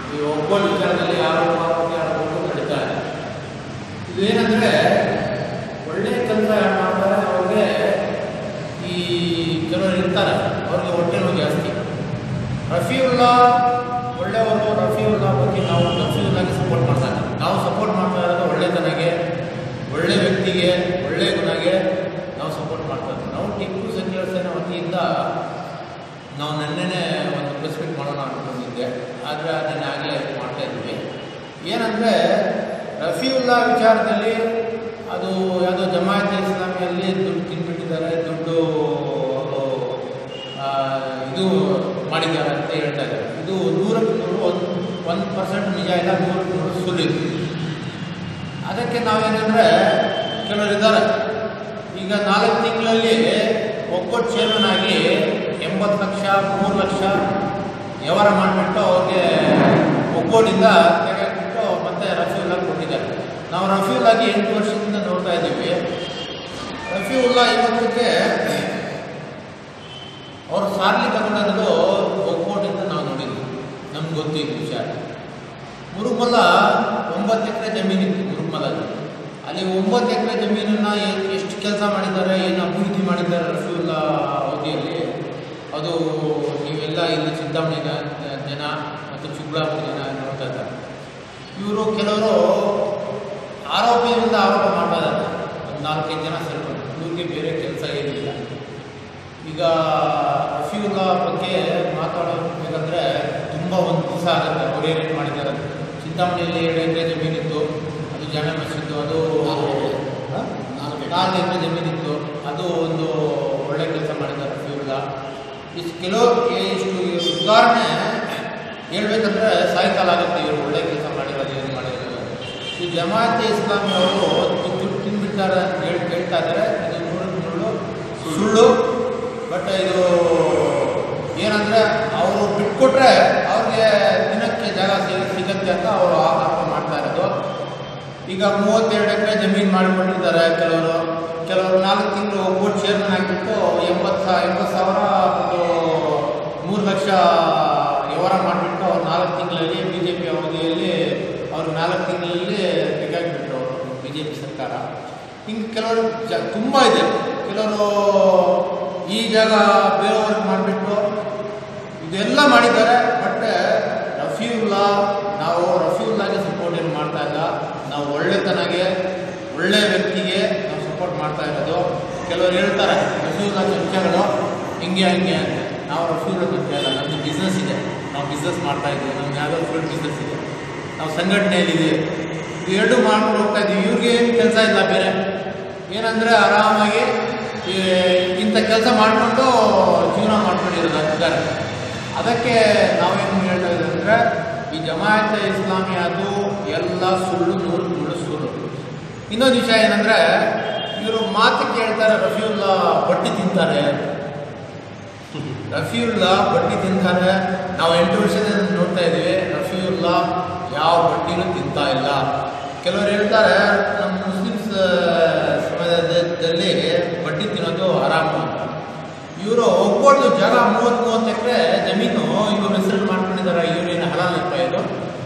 ಈ ಒಬ್ಬರ ವಿಚಾರದಲ್ಲಿ ಆರೋಪ ಆರೋಪ ನಡೀತಾ ಇದೆ ಇದೇನಂದ್ರೆ ಒಳ್ಳೆ ಕೆಲಸ ಮಾಡ್ತಾರೆ ಅವ್ರಿಗೆ ಈ ಕೆಲವರು ಇರ್ತಾರೆ ಅವ್ರಿಗೆ ಹೊಟ್ಟೆ ನೋವು ಜಾಸ್ತಿ ರಫೀವುಲ್ಲಾ ಒಳ್ಳೆಯವರು ರಫೀವುಲ್ಲಾ ಬಗ್ಗೆ ನಾವು ರಫೀವುಲ್ಲಾಗೆ ಸಪೋರ್ಟ್ ಮಾಡ್ತಾ ಇದ್ದೀವಿ ನಾವು ಸಪೋರ್ಟ್ ಮಾಡ್ತಾ ಇರೋದು ಒಳ್ಳೆತನಗೆ ಒಳ್ಳೆ ವ್ಯಕ್ತಿಗೆ ಒಳ್ಳೆ ಗುಣಗೆ ನಾವು ಸಪೋರ್ಟ್ ಮಾಡ್ತಾ ಇದ್ದೀವಿ ನಾವು ಟಿಪ್ಪು ಸಂಜೀವ ಸೇನೆ ವತಿಯಿಂದ ನಾವು ನೆನ್ನೆನೇ ಒಂದು ಪ್ರೆಸ್ ಮೀಟ್ ಮಾಡೋಣ ಅಂದ್ಕೊಂಡಿದ್ದೆ ಆದರೆ ಅದನ್ನು ಆಗಲೇ ಮಾಡ್ತಾ ಇದ್ವಿ ಏನಂದರೆ ರಫೀವುಲ್ಲಾ ವಿಚಾರದಲ್ಲಿ ಅದು ಯಾವುದೋ ಜಮಾಯತ್ ಇಸ್ಲಾಮಿಯಲ್ಲಿ ದುಡ್ಡು ತಿಂದ್ಬಿಟ್ಟಿದ್ದಾರೆ ದುಡ್ಡು ಅವರು ಆ, ಇದು ಮಾಡಿದ್ದಾರೆ ಅಂತ ಹೇಳ್ತಾ ಇದ್ದಾರೆ ಇದು ನೂರಕ್ಕೆ ನೂರು ಒಂದು ಒಂದು ಪರ್ಸೆಂಟ್ ನಿಜ ಇಲ್ಲ ನೂರಕ್ಕೆ ನೂರು ಸುಳ್ಳು ಇದೆ. ಅದಕ್ಕೆ ನಾವೇನಂದರೆ ಕೆಲವರು ಇದ್ದಾರೆ ಈಗ ನಾಲ್ಕು ತಿಂಗಳಲ್ಲಿ ಒಕ್ಕೂಟ ಚೇರ್ಮನ್ ಆಗಿ ಎಂಬತ್ತು ಲಕ್ಷ ಮೂರು ಲಕ್ಷ ವ್ಯವಹಾರ ಮಾಡಿಬಿಟ್ಟು ಅವ್ರಿಗೆ ಒಕ್ಕೂಟಿಂದ ತೆಗೆದುಬಿಟ್ಟು ಮತ್ತೆ ರಫೀವುಲ್ಲಾ ಕೊಟ್ಟಿದ್ದಾರೆ ನಾವು ರಫೀವುಲ್ಲಾಗಿ ಎಂಟು ವರ್ಷದಿಂದ ನೋಡ್ತಾ ಇದ್ದೀವಿ ರಫೀವುಲ್ಲಾ ಇವತ್ತಿಗೆ ಅವರು ಸಾರ್ಲಿ ತಗೊಂಡಿರೋದು ಒಕ್ಕೂಟಿಂದ ನಾವು ನೋಡಿದ್ವಿ ನಮ್ಗೆ ಗೊತ್ತಿದ್ದು ವಿಚಾರ ಮುರುಮಲ ಒಂಬತ್ತು ಎಕರೆ ಜಮೀನಿತ್ತು ಮುರುಮಲಲ್ಲಿ ಅಲ್ಲಿ ಒಂಬತ್ತು ಎಕರೆ ಜಮೀನನ್ನು ಎಷ್ಟು ಕೆಲಸ ಮಾಡಿದ್ದಾರೆ ಏನು ಅಭಿವೃದ್ಧಿ ಮಾಡಿದ್ದಾರೆ ರಫೀವುಲ್ಲಾ ಅವಧಿಯಲ್ಲಿ ಅದು ನೀವೆಲ್ಲ ಇಲ್ಲಿ ಚಿಂತಾಮಣಿ ಜನ- ಜನ ಮತ್ತು ಚಿಕ್ಕಬಳ್ಳಾಪುರ ಜನ ನೋಡ್ತಾ ಇದ್ದಾರೆ ಇವರು ಕೆಲವರು ಆರೋಪಿಯಿಂದ ಆರೋಪ ಮಾಡ್ತಾ ಇದ್ದಾರೆ ಒಂದು ನಾಲ್ಕೈದು ಜನ ಸೇರ್ಕೊಂಡು ಇವ್ರಿಗೆ ಬೇರೆ ಕೆಲಸ ಏನಿಲ್ಲ ಈಗ ರಫೀವುಲ್ಲಾ ಬಗ್ಗೆ ಮಾತಾಡೋಬೇಕಂದ್ರೆ ತುಂಬ ಒಂದು ದಿವಸ ಆಗುತ್ತೆ ಅವ್ರು ಏನೇನು ಮಾಡಿದ್ದಾರೆ ಅಂತ. ಚಿಂತಾಮಣಿಯಲ್ಲಿ ಎರಡು ಎಕರೆ ಜಮೀನಿತ್ತು ಅದು ಜಾಮೆ ಮಸೀದು ಅದು ಹ? ನಾಲ್ಕು ಎಕರೆ ಜಮೀನಿತ್ತು ಅದು ಒಂದು ಒಳ್ಳೆ ಕೆಲಸ ಮಾಡಿದ್ದಾರೆ ರಫೀವುಲ್ಲಾ ಇಷ್ಟು ಕೆಲವು ಇಷ್ಟು ಉದಾಹರಣೆ ಹೇಳ್ಬೇಕಂದ್ರೆ ಸಾಯಂಕಾಲ ಆಗುತ್ತೆ ಇವರು ಒಳ್ಳೆ ಕೆಲಸ ಮಾಡಿರೋದು ಏನು ಮಾಡಿರೋದು ಈ ಜಮಾಯತೆ ಇಸ್ಲಾಮಿ ಅವರು ದುಡ್ಡು ತಿಂದ್ಬಿಡ್ತಾರೆ ಅಂತ ಹೇಳಿ ಹೇಳ್ತಾ ಇದ್ದಾರೆ ಇದು ನೂರಕ್ಕೆ ನೂರು ಸುಳ್ಳು ಬಟ್ ಇದು ಏನಂದರೆ ಅವರು ಬಿಟ್ಕೊಟ್ರೆ ಅವ್ರಿಗೆ ದಿನಕ್ಕೆ ಜಾಗ ಸಿಗ- ಸಿಗತ್ತೆ ಅಂತ ಅವರು ಆರೋಪ ಮಾಡ್ತಾ ಇರೋದು ಈಗ ಮೂವತ್ತೆರಡು ಎಕರೆ ಜಮೀನು ಮಾಡಿಕೊಂಡಿದ್ದಾರೆ ಕೆಲವರು ಕೆಲವರು ನಾಲ್ಕು ತಿಂಗಳು ಒಬ್ಬರು ಚೇರ್ಮನ್ ಆಗಿಬಿಟ್ಟು ಎಂಬತ್ತು ಸಾ ಎಂಬತ್ತು ಸಾವಿರ ಮತ್ತು ಮೂರು ಲಕ್ಷ ವ್ಯವಹಾರ ಮಾಡಿಬಿಟ್ಟು ಅವ್ರು ನಾಲ್ಕು ತಿಂಗಳಲ್ಲಿ ಬಿ ಜೆ ಪಿ ಅವಧಿಯಲ್ಲಿ ಅವರು ನಾಲ್ಕು ತಿಂಗಳಲ್ಲಿ ತೆಗೆದುಬಿಟ್ರು ಅವರು ಬಿ ಜೆ ಪಿ ಸರ್ಕಾರ ಹಿಂಗೆ ಕೆಲವರು ಜ ತುಂಬ ಇದೆ ಕೆಲವರು ಈ ಜಾಗ ಬೇರೆಯವ್ರಿಗೆ ಮಾಡಿಬಿಟ್ಟು ಇದೆಲ್ಲ ಮಾಡಿದ್ದಾರೆ ಬಟ್ ರಫೀವುಲ್ಲಾ ನಾವು ರಫೀವುಲ್ಲಾಗೆ ಸಪೋರ್ಟ್ ಏನು ಮಾಡ್ತಾ ಇಲ್ಲ ನಾವು ಒಳ್ಳೆತನಗೆ ಒಳ್ಳೆ ವ್ಯಕ್ತಿಗೆ ನಾವು ಸಪೋರ್ಟ್ ಮಾಡ್ತಾ ಇರೋದು ಕೆಲವರು ಹೇಳ್ತಾರೆ ರಫೀವುಲ್ಲಾ ಚರ್ಚೆಗಳು ಹಿಂಗೆ ಹಂಗೆ ಅಂತ ನಾವು ರಫೀವುಲ್ಲಾ ಚರ್ಚೆ ಅಲ್ಲ ನಮ್ಮದು ಬಿಸ್ನೆಸ್ ಇದೆ ನಾವು ಬಿಸ್ನೆಸ್ ಮಾಡ್ತಾ ಇದ್ದೀವಿ ನಮ್ದು ಯಾವುದೋ ಫುಲ್ ಬಿಸ್ನೆಸ್ ಇದೆ ನಾವು ಸಂಘಟನೆಯಲ್ಲಿದ್ದೀವಿ ಇದು ಎರಡು ಮಾಡ್ಕೊಂಡು ಹೋಗ್ತಾ ಇದ್ದೀವಿ ಇವ್ರಿಗೆ ಏನು ಕೆಲಸ ಇಲ್ಲ ಬೇರೆ ಏನಂದರೆ ಆರಾಮಾಗಿ ಈ ಇಂಥ ಕೆಲಸ ಮಾಡಿಕೊಂಡು ಜೀವನ ಮಾಡ್ಕೊಂಡಿರೋದು ಇದ್ದಾರೆ ಅದಕ್ಕೆ ನಾವೇನು ಹೇಳ್ತಾ ಇದ್ದೀವಿ ಅಂದರೆ ಈ ಜಮಾಯತೆ ಇಸ್ಲಾಮಿ ಅದು ಎಲ್ಲ ಸುಳ್ಳು ನೂರು ನೂರು ಸುಳ್ಳು ಇನ್ನೊಂದು ವಿಷಯ ಏನಂದರೆ ಇವರು ಮಾತು ಕೇಳ್ತಾರೆ ರಫೀವುಲ್ಲಾ ಬಡ್ಡಿ ತಿಂತಾರೆ ರಫೀವುಲ್ಲಾ ಬಡ್ಡಿ ತಿಂತಾರೆ ನಾವು ಎಂಟು ವರ್ಷದಿಂದ ನೋಡ್ತಾ ಇದ್ದೀವಿ ರಫೀವುಲ್ಲಾ ಯಾವ ಬಡ್ಡಿನೂ ತಿಂತಾ ಇಲ್ಲ ಕೆಲವರು ಹೇಳ್ತಾರೆ ನಮ್ಮ ಮುಸ್ಲಿಮ್ಸ್ ಸಮಾಜದಲ್ಲಿ ಬಡ್ಡಿ ತಿನ್ನೋದು ಆರಾಮು ಅಂತ ಇವರು ಒಬ್ಬೊಳ್ಳು ಜಾಗ ಮೂವತ್ತು ಮೂವತ್ತು ಎಕರೆ ಜಮೀನು ಇವರು ಹೆಸರು ಮಾಡ್ಕೊಂಡಿದ್ದಾರೆ ಇವ್ರೇನು ಹಲಾಲಪ್ಪ ಇದು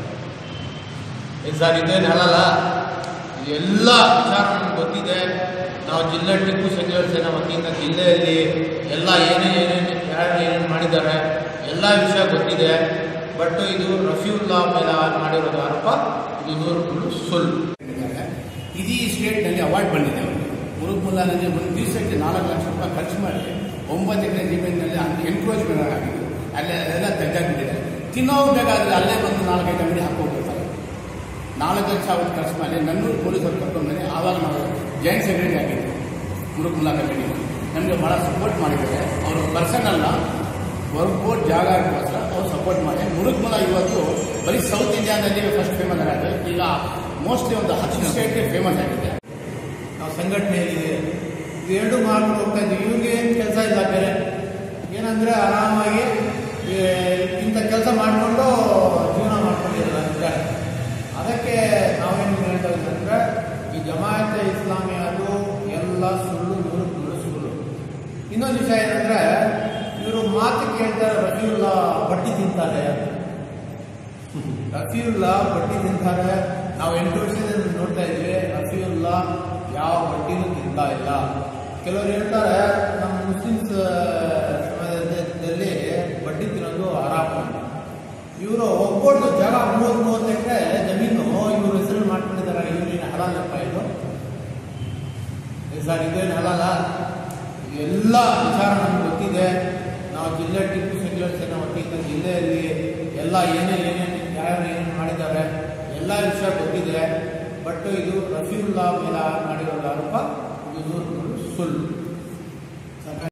ಇದು ಸರ್ ಇದೇನು ಹಲಲ್ಲ ಎಲ್ಲ ವಿಚಾರ ನಮ್ಗೆ ಗೊತ್ತಿದೆ ನಾವು ಜಿಲ್ಲೆ ಟಿಪ್ಪು ಸಂಜೀವ ಸೇನಾ ವತಿಯಿಂದ ಜಿಲ್ಲೆಯಲ್ಲಿ ಎಲ್ಲ ಏನೇ ಏನೇನು ಯಾರು ಏನೇನು ಮಾಡಿದ್ದಾರೆ ಎಲ್ಲ ವಿಷಯ ಗೊತ್ತಿದೆ ಬಟ್ ಇದು ರಫೀವುಲ್ಲಾ ಮೇಲೆ ಮಾಡಿರೋದು ಆರೋಪ ಇದು ನೂರು ನೂರು ಸುಳ್ಳು ಇದ್ದಾರೆ. ಇಡೀ ಸ್ಟೇಟ್ನಲ್ಲಿ ಅವಾರ್ಡ್ ಬಂದಿದೆ ಅವರಿಗೆ ಮುರುಗುಮುಲ್ಲಾನಲ್ಲಿ ಒಂದು ದಿವಸಕ್ಕೆ ನಾಲ್ಕು ಲಕ್ಷ ರೂಪಾಯಿ ಖರ್ಚು ಮಾಡಿ ಒಂಬತ್ತು ಎಕರೆ ಜಮೀನಿನಲ್ಲಿ ಎನ್ಕ್ರೋಚ್ಮೆಂಟ್ ಆಗಿದೆ ಅಲ್ಲೇ ಎಲ್ಲ ತೆಗೆದಾಕ್ಬಿಟ್ಟಿದೆ ತಿನ್ನೋ ಬೇಕಾದ್ರೆ ಅಲ್ಲೇ ಬಂದು ನಾಲ್ಕೈದು ಅಂಗಡಿ ಹಾಕೋಗ್ಬಿಡ್ತಾರೆ ನಾಲ್ಕು ಲಕ್ಷ ಅವ್ರು ಖರ್ಚು ಮಾಡಿ ನನ್ನೂರು ಪೊಲೀಸರು ಕರ್ಕೊಂಡ್ಬಂದು ಆವಾಗ ನಾವು ಜಾಯಿಂಟ್ ಸೆಕ್ರೆಟರಿ ಆಗಿದ್ವಿ ಮುರುಗುಮುಲ್ಲಾ ಕಮಿಟಿ ನಮಗೆ ಭಾಳ ಸಪೋರ್ಟ್ ಮಾಡಿದ್ದಾರೆ ಅವರು ಪರ್ಸನ್ ಅಲ್ಲ ವರ್ಕೌಟ್ ಜಾಗ ಅದಕ್ಕೋಸ್ಕರ ಅವ್ರು ಸಪೋರ್ಟ್ ಮಾಡಿ ಮುರುಗುಮಲ ಇವತ್ತು ಬರೀ ಸೌತ್ ಇಂಡಿಯಾದಲ್ಲಿ ಫಸ್ಟ್ ಫೇಮಸ್ ಆಗಿದೆ ಈಗ ಮೋಸ್ಟ್ಲಿ ಒಂದು ಹತ್ತು ಸ್ಟೇಟ್ಗೆ ಫೇಮಸ್ ಆಗಿದೆ ನಾವು ಸಂಘಟನೆಯಲ್ಲಿದೆ ಇವೆರಡು ಮಾಡ್ಕೊಂಡು ಹೋಗ್ತಾ ಇದ್ದೀವಿ ಇವ್ರಿಗೆ ಏನು ಕೆಲಸ ಇಲ್ಲ ಬೇರೆ ಏನಂದರೆ ಆರಾಮಾಗಿ ಈ ಇಂಥ ಕೆಲಸ ಮಾಡಿಕೊಂಡು ಜೀವನ ಮಾಡ್ಕೊಂಡಿರೋದು ಅಂತ ಅದಕ್ಕೆ ನಾವೇನು ಹೇಳ್ತಾ ಇದ್ದೀವಿ ಅಂದರೆ ಈ ಜಮಾಯತೆ ಇಸ್ಲಾಮಿ ಅದು ಎಲ್ಲ ಸುಳ್ಳು ನೂರು ನೂರು ಸುಳ್ಳು ಇನ್ನೊಂದು ವಿಷಯ ಏನಂದರೆ ಇವರು ಮಾತು ಕೇಳ್ತಾರೆ ರಫೀವುಲ್ಲಾ ಬಡ್ಡಿ ತಿಂತಾರೆ ರಫೀವುಲ್ಲಾ ಬಡ್ಡಿ ತಿಂತಾರೆ ನಾವು ಎಂಟು ವರ್ಷದಿಂದ ನೋಡ್ತಾ ಇದ್ವಿ ರಫೀವುಲ್ಲಾ ಯಾವ ಬಡ್ಡಿನೂ ತಿಂತಾ ಇಲ್ಲ ಕೆಲವರು ಹೇಳ್ತಾರೆ ನಮ್ಮ ಮುಸ್ಲಿಮ್ಸ್ ಸಮಾಜದಲ್ಲಿ ಬಡ್ಡಿ ತಿನ್ನೋದು ಆರಾಮ ಇವರು ಒಬ್ಬೊಟ್ಟು ಜಾಗ ಮೂವತ್ತು ಮೂವತ್ತು ಎಕರೆ ಜಮೀನು ಇವರು ಹೆಸರು ಮಾಡ್ಕೊಂಡಿದ್ದಾರೆ ಇವ್ರಿನ ಹಲಾಲಪ್ಪ ಇದು ಸರ್ ಇದೇನು ಹಲಾಲ ಎಲ್ಲ ವಿಚಾರ ನಮ್ಗೆ ಗೊತ್ತಿದೆ ನಾವು ಜಿಲ್ಲೆ ಟಿಪ್ಪು ಸೆಕ್ಯುಲರ್ ಸೇನಾ ವತಿಯಿಂದ ಜಿಲ್ಲೆಯಲ್ಲಿ ಎಲ್ಲ ಏನೇ ಏನೇನು ಯಾರ್ಯಾರು ಏನೇನು ಮಾಡಿದ್ದಾರೆ ಎಲ್ಲ ವಿಷಯ ಗೊತ್ತಿದೆ ಬಟ್ ಇದು ರಫೀವುಲ್ಲಾ ಮೇಲೆ ಮಾಡಿರೋ ಆರೋಪ ಇದು ನೂರು ನೂರು ಸುಳ್ಳು